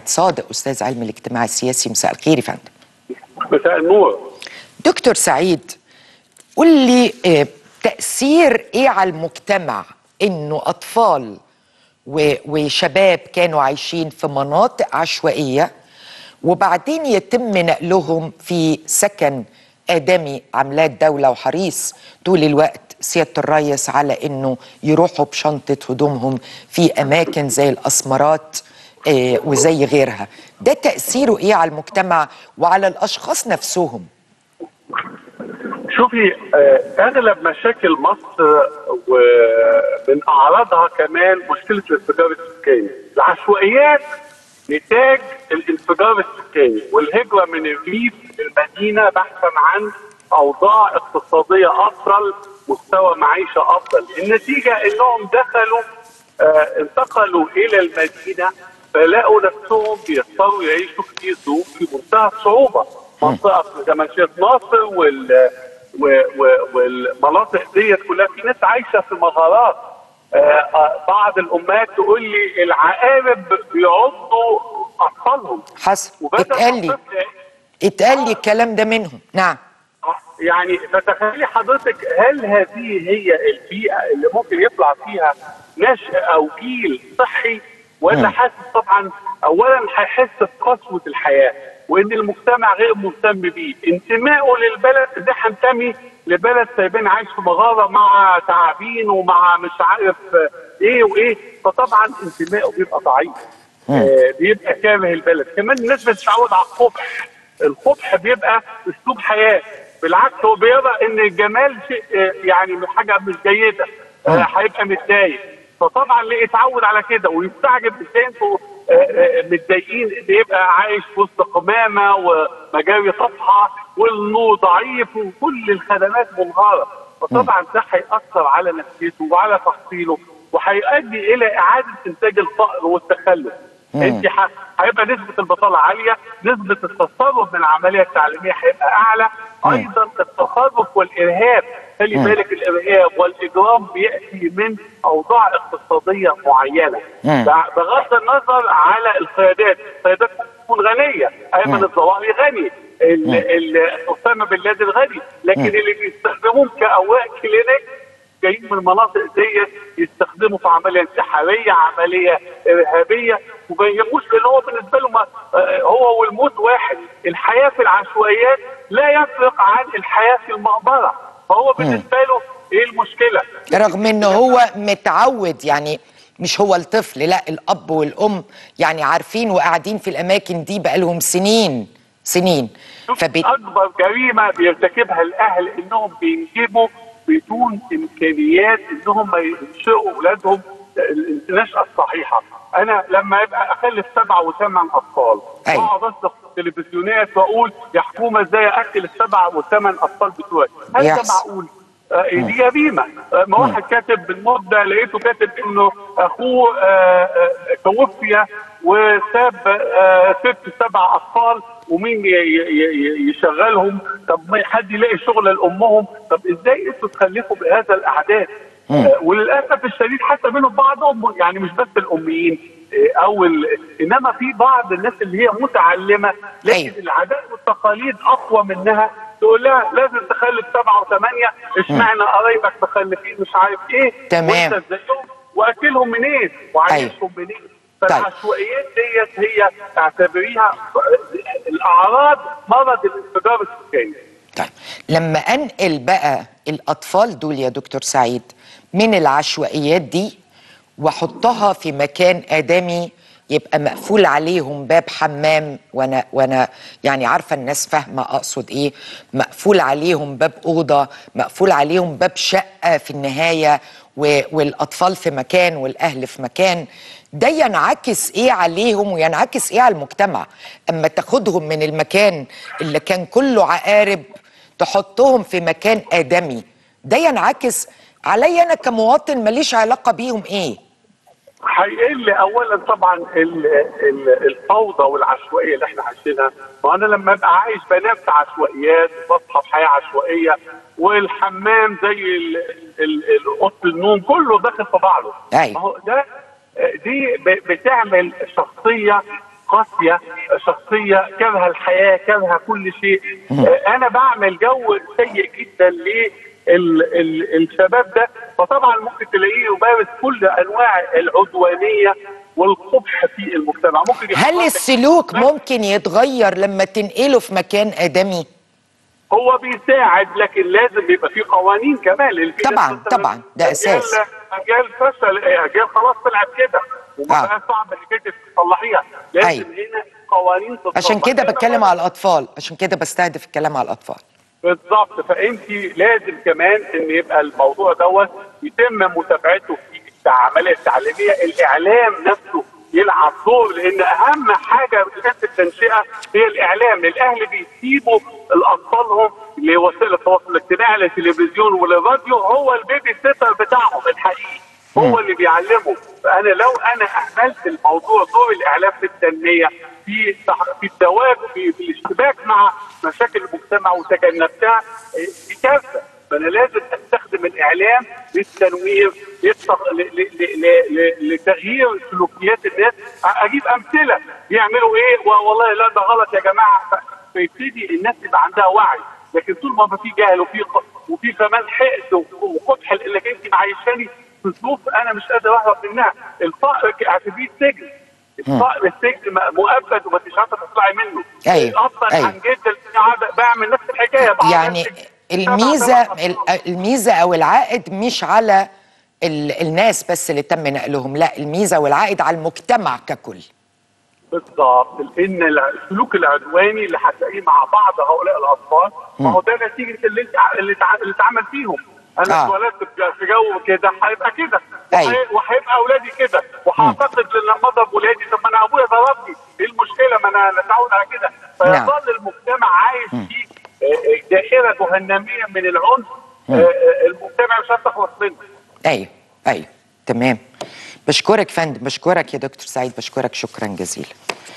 صادق استاذ علم الاجتماع السياسي مساء الخير يا فندم مساء النور دكتور سعيد قول لي آه، تاثير ايه على المجتمع انه اطفال و- وشباب كانوا عايشين في مناطق عشوائيه وبعدين يتم نقلهم في سكن آدمي عاملاه الدولة وحريص طول الوقت سيادة الريس على إنه يروحوا بشنطة هدومهم في أماكن زي الأسمرات آه، وزي غيرها ده تأثيره إيه على المجتمع وعلى الأشخاص نفسهم شوفي آه، اغلب مشاكل مصر ومن اعراضها كمان مشكله الانفجار السكاني العشوائيات نتاج الانفجار السكاني والهجره من الريف للمدينه بحثا عن اوضاع اقتصاديه افضل مستوى معيشه افضل النتيجه انهم دخلوا آه، انتقلوا الى المدينه فلاقوا نفسهم بيضطروا يعيشوا في ظروف في منتهى الصعوبه منطقه زي منشيه ناصر وال و- و- والمناطق ديت كلها في ناس عايشه في مغارات آه، آه، بعض الامهات تقول لي العقارب بيعضوا اطفالهم حسن وبدأ اتقال لي الطفل اتقال لي الكلام ده منهم نعم يعني فتخيلي حضرتك هل هذه هي البيئه اللي ممكن يطلع فيها نشء او جيل صحي ولا حاسس طبعا اولا هيحس بقسوه الحياه وان المجتمع غير مهتم بيه انتمائه للبلد ده هنتمي لبلد سايبين عايش في مغاره مع تعابين ومع مش عارف ايه وايه فطبعا انتمائه بيبقى ضعيف آه بيبقى كاره البلد كمان الناس بتتعود على القبح القبح بيبقى اسلوب حياه بالعكس هو بيرى ان الجمال شيء آه، يعني حاجه مش جيده آه، هيبقى متضايق فطبعا ليه اتعود على كده ويستعجب ازاي انتوا آه، آه، متضايقين ان يبقى عايش في وسط قمامه ومجاري طفحه والنور ضعيف وكل الخدمات منهاره فطبعا ده هيأثر على نفسيته وعلى تحصيله وهيؤدي الى اعاده انتاج الفقر والتخلف انت ح- هيبقى نسبه البطاله عاليه نسبه التصرف من العمليه التعليميه هيبقى اعلى ايضا التخرف والارهاب خلي بالك الارهاب والاجرام بياتي من اوضاع اقتصاديه معينه مم. ب- بغض النظر على القيادات القيادات تكون غنيه ايمن الظواهري غني ال- ال- اسامه بن لادن غني لكن اللي بيستخدموهم كاوراق كلينيك جايين من المناطق ديت يستخدموا في عمليه انتحاريه عمليه ارهابيه وما يهموش لان هو بالنسبه له ما- آه، هو والموت واحد الحياه في العشوائيات لا يفرق عن الحياه في المقبره فهو بالنسبه له ايه المشكله؟ رغم انه هو متعود يعني مش هو الطفل لا الاب والام يعني عارفين وقاعدين في الاماكن دي بقالهم سنين سنين شوف فبي... اكبر جريمه بيرتكبها الاهل انهم بينجبوا بدون امكانيات انهم ما ينشئوا اولادهم النشأة الصحيحة أنا لما يبقى أخلف سبع وثمان أطفال أيوة. وأقعد أصدق في التلفزيونات وأقول يا حكومة إزاي أكل السبع وثمان أطفال بتوعي هل ده يحصل. معقول؟ آه، دي جريمة آه، ما واحد كاتب بالمدة لقيته كاتب إنه أخوه آه، آه، توفي وساب آه، ست سبع أطفال ومين ي- ي- ي- يشغلهم طب ما حد يلاقي شغل لأمهم طب إزاي أنتوا تخلفوا بهذا الأعداد آه، وللاسف الشديد حتى منهم بعضهم يعني مش بس الاميين آه، او ال... انما في بعض الناس اللي هي متعلمه لكن أيوة. العادات والتقاليد اقوى منها تقول لها لازم تخلف سبعه وثمانيه اشمعنى قرايبك مخلفين مش عارف ايه تمام. وانت زيهم واكلهم منين وعايشهم منين فالعشوائيات ديت هي اعتبريها الاعراض مرض الانفجار السكاني طيب لما انقل بقى الاطفال دول يا دكتور سعيد من العشوائيات دي واحطها في مكان ادمي يبقى مقفول عليهم باب حمام وانا وانا يعني عارفه الناس فاهمه اقصد ايه مقفول عليهم باب اوضه مقفول عليهم باب شقه في النهايه و- والاطفال في مكان والاهل في مكان ده ينعكس ايه عليهم وينعكس ايه على المجتمع اما تاخدهم من المكان اللي كان كله عقارب تحطهم في مكان ادمي ده ينعكس عليا انا كمواطن ماليش علاقه بيهم ايه هيقل اولا طبعا ال- ال- الفوضى والعشوائيه اللي احنا عايشينها وانا لما ابقى عايش بنام في عشوائيات بصحى في حياه عشوائيه والحمام زي ال- ال- ال- اوضه النوم كله داخل في بعضه أيوة. ما هو ده دي ب- بتعمل شخصيه قاسيه شخصيه كره الحياه كره كل شيء آه، انا بعمل جو سيء جدا للشباب ده فطبعا ممكن تلاقيه يمارس كل انواع العدوانيه والقبح في المجتمع ممكن يبقى هل واحد- السلوك ممكن يتغير لما تنقله في مكان ادمي هو بيساعد لكن لازم يبقى في قوانين كمان لأن في ناس طبعاً، مثلاً طبعاً، ده أجيال- أساس. اجيال فشل اجيال خلاص طلعت كده وما آه. بقى صعب انك انت تصلحيها لازم أيوة. هنا قوانين تطبق عشان كده هنا بتكلم بقى- على الاطفال عشان كده بستهدف الكلام على الاطفال بالظبط فانت لازم كمان ان يبقى الموضوع دوت يتم متابعته في العمليه التعليميه الاعلام نفسه يلعب دور لان اهم حاجه في التنشئه هي الاعلام الاهل بيسيبوا الاطفالهم لوسائل التواصل الاجتماعي للتلفزيون وللراديو هو البيبي سيتر بتاعهم الحقيقي هو اللي بيعلمه فانا لو انا اهملت الموضوع دور الاعلام في التنميه في تح- في الزواج في, في الاشتباك مع مشاكل المجتمع وتجنبتها إيه، دي كارثه فانا لازم استخدم الاعلام للتنوير للتغ- ل- ل- ل- ل- ل- لتغيير سلوكيات الناس أ- اجيب امثله بيعملوا ايه و- والله لا ده غلط يا جماعه ف- فيبتدي الناس يبقى عندها وعي لكن طول ما في جهل وفي ق- وفي كمان حقد وقبح انك انت معيشاني في ظروف انا مش قادر اهرب منها الفقر اعتبريه سجن الفقر السجن م- مؤبد وما انتش عارفه تطلعي منه أيوة، الاب أيوة. عن جد اللي قاعد بعمل نفس الحكايه بقعد يعني أمسك الميزه سبع- سبع أطفال. الميزه او العائد مش على ال- الناس بس اللي تم نقلهم لا الميزه والعائد على المجتمع ككل بالظبط لان السلوك العدواني اللي هتلاقيه مع بعض هؤلاء الاطفال ما هو ده نتيجه اللي انت ع- اللي تع- اللي اتعمل فيهم انا آه. اتولدت في- في جو كده هيبقى كده أيوة. وهي- وهيبقى اولادي كده وهعتقد لما اضرب ولادي طب ما انا ابويا ضربني ايه المشكله ما انا متعود على كده نعم. فيظل المجتمع عايش في آه، آه، دائره جهنميه من العنف آه، آه، المجتمع مش هتخلص منه ايوه ايوه تمام بشكرك فندم بشكرك يا دكتور سعيد بشكرك شكرا جزيلا